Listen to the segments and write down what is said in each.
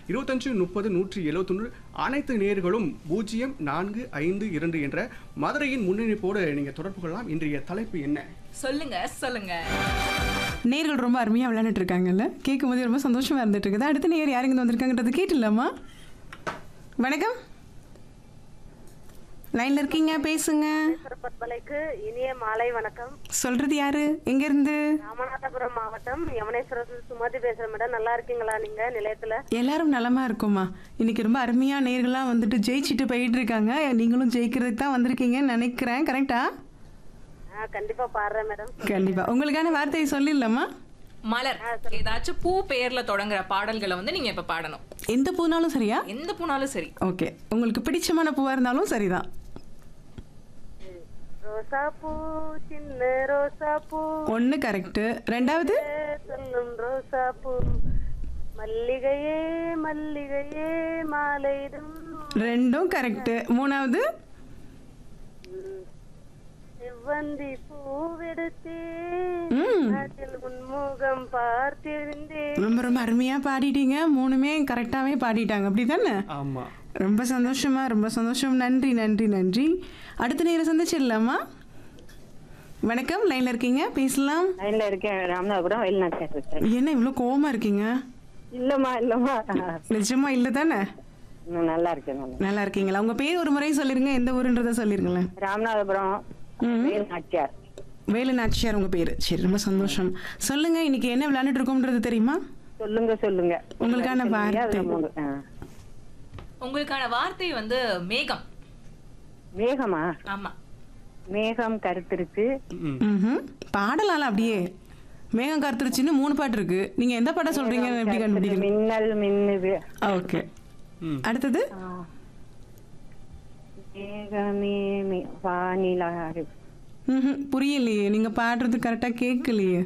இருபத்தஞ்சு முப்பது நூற்றி எழுபத்தொன்று அனைத்து நேர்களும் பூஜ்ஜியம் நான்கு ஐந்து இரண்டு என்ற மதுரையின் முன்னணிப்போடு நீங்கள் தொடர்பு கொள்ளலாம் இன்றைய தலைப்பு என்ன சொல்லுங்க சொல்லுங்க நேர்கள் ரொம்ப அருமையாக விளையாண்டுட்டு இருக்காங்கல்ல கேட்கும் போது ரொம்ப சந்தோஷமா இருந்துட்டு இருக்குது அடுத்த நேர் யாருங்க வந்திருக்காங்கன்றது கேட்டுலாமா வணக்கம் லைன்ல இருக்கீங்க பேசுங்க பற்பலைக்கு இனிய மாலை வணக்கம் சொல்றது யாரு எங்க இருந்து ராமநாதபுரம் மாவட்டம் யமுனேஸ்வரர் சுமதி பேசுறேன் மேடம் நல்லா இருக்கீங்களா நீங்க நிலையத்துல எல்லாரும் நலமா இருக்கோமா இன்னைக்கு ரொம்ப அருமையா நேர்கள்லாம் வந்துட்டு ஜெயிச்சிட்டு போயிட்டு இருக்காங்க நீங்களும் ஜெயிக்கிறதுக்கு தான் வந்திருக்கீங்கன்னு நினைக்கிறேன் கரெக்டா ஆ, கண்டிப்பா பாடுறேன் மேடம் கண்டிப்பா உங்களுக்கான வார்த்தையை சொல்லிடலாமா மலர் ஏதாச்சும் பூ பெயர்ல தொடங்குற பாடல்களை வந்து நீங்க இப்ப பாடணும் எந்த பூனாலும் சரியா எந்த பூனாலும் சரி ஓகே உங்களுக்கு பிடிச்சமான பூவா இருந்தாலும் சரிதான் ரோசா பூ சின்ன ரோசா பூ ஒன்று கரெக்டு ரெண்டாவது சொல்லும் ரோசா பூ மல்லிகையே மல்லிகையே மாலையிடும் ரெண்டும் கரெக்டு மூணாவது செவ்வந்தி பூவெடுத்தே ம் அதில் உன்முகம் பார்த்திருந்தேன் ரொம்ப ரொம்ப அருமையாக பாடிட்டீங்க மூணுமே கரெக்டாகவே பாடிட்டாங்க அப்படி தானே ஆமாம் ரொம்ப சந்தோஷமா ரொம்ப சந்தோஷம் நன்றி நன்றி நன்றி அடுத்த நேரம் சந்திச்சிடலாமா வணக்கம் லைன்ல இருக்கீங்க பேசலாம் லைன்ல இருக்கேன் ராமநாதபுரம் வெளிநாட்டு இருக்கேன் என்ன இவ்வளோ கோவமா இருக்கீங்க இல்லம்மா இல்லம்மா நிஜமா இல்லை தானே ம், நல்லா இருக்கேன் நல்லா நல்லா இருக்கீங்களா உங்க பேர் ஒரு முறை சொல்லிருங்க எந்த ஊருன்றத சொல்லிருங்களேன் ராமநாதபுரம் ம். நாச்சியார் வேலு நாச்சியார் உங்க பேரு சரி ரொம்ப சந்தோஷம் சொல்லுங்க இன்னைக்கு என்ன விளையாண்டுட்டு இருக்கோம்ன்றது தெரியுமா சொல்லுங்க சொல்லுங்க உங்களுக்கான சொல்லுங்க, வார்த்தை. அதுல மூணு. ஆ. உங்களுக்கான வார்த்தை வந்து மேகம் மேகமா ஆமா மேகம் கருத்திருக்கு ம் ம்ஹும். பாடலாம்ல அப்படியே மேகம் கருத்துருச்சுன்னு மூணு பாட்டு இருக்கு நீங்க எந்த பாடம் சொல்றீங்க எப்படி கண்டுபிடிக்கிறீங்க மின்னல் மின்னுது ஓகே ம் அடுத்தது ஆ. மேகமே மி- வானிலா இருக்கு. ம்ஹும். புரியலையே நீங்க பாடுறது கரெக்டா கேட்கலையே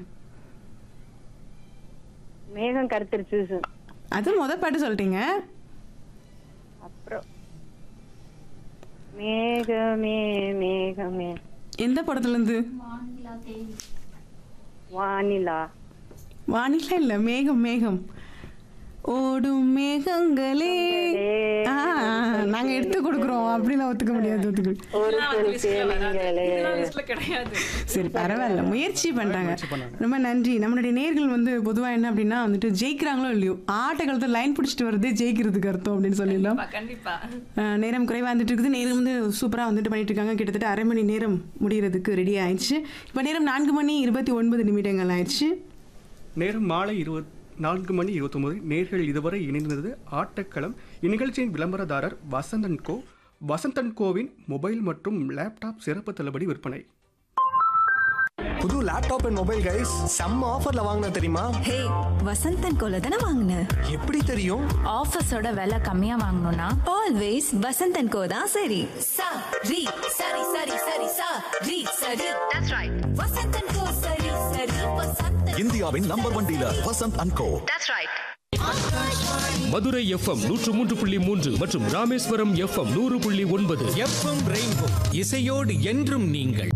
மேகம் கருத்திருச்சு அது முத பாட்டு சொல்லிட்டீங்க அப்புறம் மேகமே மேகமே எந்த படத்துல இருந்து வானிலா வானிலை இல்ல மேகம் மேகம் ஓடும் மேகங்களே ஆ, நாங்க எடுத்து கொடுக்குறோம் அப்படின்னு ஒத்துக்க முடியாது ஒத்துக்க ஒரு இதெல்லாம் வந்து சொல் listல வராது. கேளுங்களே இதெல்லாம் listல கிடையாது சரி பரவாயில்ல முயற்சி பண்றாங்க பண்ணாங்க. ரொம்ப நன்றி நம்மளுடைய நேர்கள் வந்து பொதுவா என்ன அப்படின்னா வந்துட்டு ஜெயிக்கிறாங்களோ இல்லையோ ஆட்ட காலத்துல லைன் பிடிச்சிட்டு வருது ஜெயிக்கிறதுக்கு அர்த்தம் அப்படின்னு சொல்லிடலாம் கண்டிப்பா, கண்டிப்பா ஆஹ் நேரம் குறைவா வந்துட்டு இருக்குது நேரம் வந்து சூப்பரா வந்துட்டு பண்ணிட்டு இருக்காங்க கிட்டத்தட்ட அரை மணி நேரம் முடியறதுக்கு ரெடி ஆயிடுச்சு இப்போ நேரம் நான்கு மணி இருபத்தி ஒன்பது நிமிடங்கள் ஆயிடுச்சு நேரம் மாலை இருபத் நான்கு மணி இருபத்தொன்பது நேர்கள் இதுவரை இணைந்தது ஆட்டக்களம் இந்நிகழ்ச்சியின் விளம்பரதாரர் வசந்தன் கோ வசந்தன் கோவின் மொபைல் மற்றும் லேப்டாப் சிறப்பு தள்ளுபடி விற்பனை புது லேப்டாப் அண்ட் மொபைல் கைஸ் செம்ம ஆஃபர்ல வாங்கின தெரியுமா ஹே வசந்தன் கோல தானே வாங்கின எப்படி தெரியும் ஆஃபீஸோட விலை கம்மியா வாங்கணும்னா ஆல்வேஸ் வசந்தன் கோ தான் சரி சா ரி சரி சரி சரி சா ரி சரி தட்ஸ் ரைட் வசந்தன் கோ சரி சரி வசந்தன் இந்தியாவின் number one dealer Vasanth and co Madurai FM நூற்று மூன்று புள்ளி மூன்று மற்றும் ராமேஸ்வரம் எஃப்எம் நூறு புள்ளி ஒன்பது எஃப்எம் ரெயின்போ இசையோடு என்றும் நீங்கள்